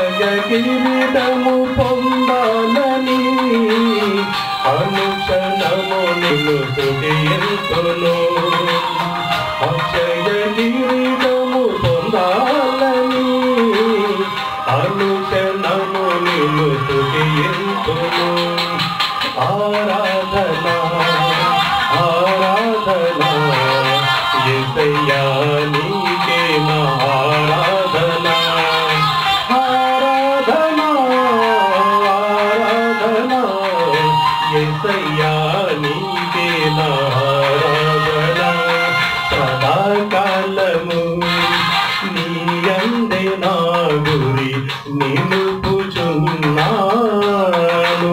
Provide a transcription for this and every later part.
అక్షయ కిరీటము పొందాలని అనుక్షణము నిన్ను స్తుతింతును అక్షయ కిరీటము పొందాలని అనుక్షణము నిన్ను స్తుతింతును ఆరాధన ఆరాధన ఎసయ్యా నీకే నా ఆరాధన ఆరాధన ఆరాధన ఎసయ్యా నీకే నా ఆరాధన సదాకాలము నీ అందే నా గురి నిలుపుచున్నాను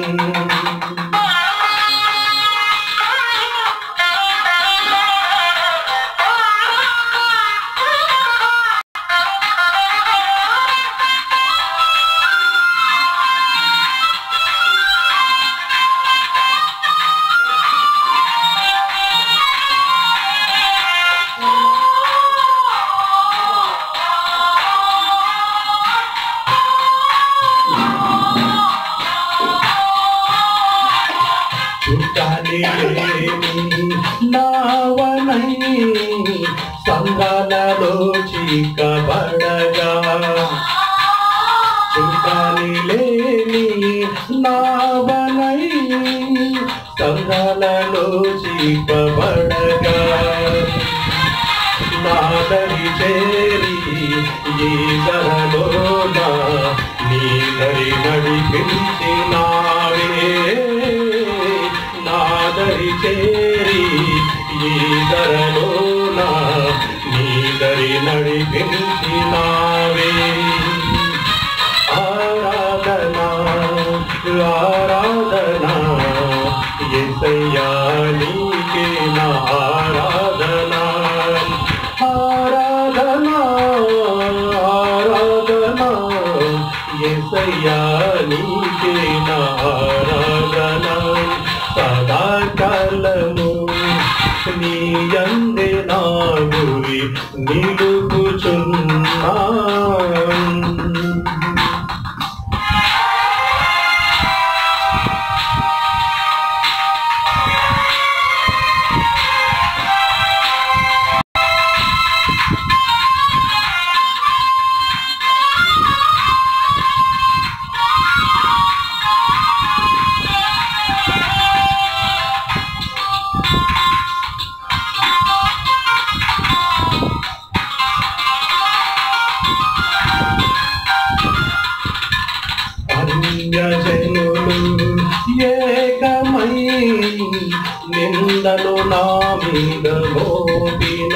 చుట్టాలి నావనై సంఘాలలో చీకబడగా చుట్టాలి లేని నావనై సంఘాలలో చీకబడగా నాదరి చేరి ఈ ధరలోన నీ దరి నడిపించినావే నాదరి చేరి ఈ ధరలోన నీ దరి నడిపించినావే ఆరాధన ఆరాధన ఎసయ్యా నీకే నా ఆరాధన ఆరాధన ఆరాధన ఎసయ్యా నీకే నా ఆరాధన సదాకాలము నీ అందే నా గురి నిలుపుచున్నా అన్యజనులు ఏకమై నిందలు నా మీద మోపిన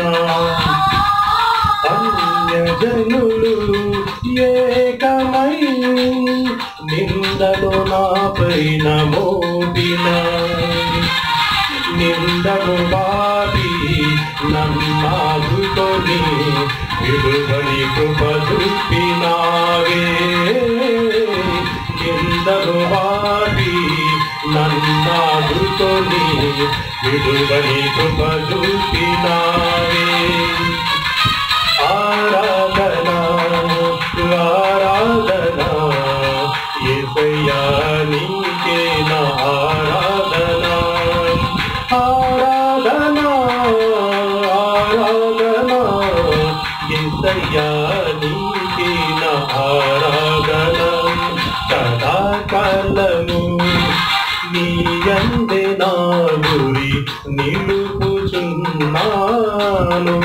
అన్యజనులు ఏకమై నిందలు నా పైన మోపిన నిందను బాబి నన్నాదుకొని విడుబడి కృప చూపినావే నిందను బాబి నన్నాదుకొని విడుబడి కృప చూపినావే ఆరాధన ఆరాధన ఎసయ్యా నీకే నా ఆరాధన ఆరాధన ఆరాధన ఎసయ్యా నీకే నా ఆరాధన సదాకాలము నీ అందే నా గురి నిలుపుచున్నాను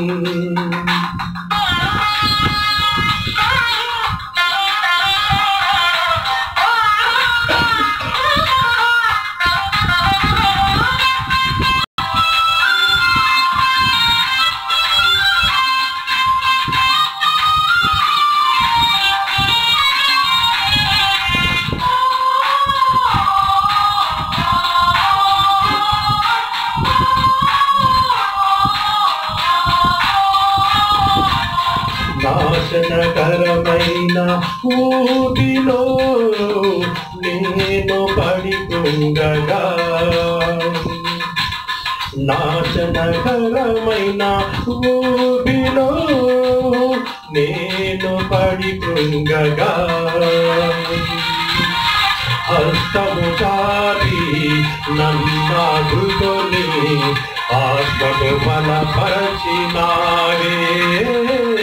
నాశనకరమైన ఊటిలో నేను పడికుండగా నాశనకరమైన ఊబిలో నేను పడి కృంగగా హస్తము చారి నన్నాదుకొని ఆత్మకు బలపరచినావే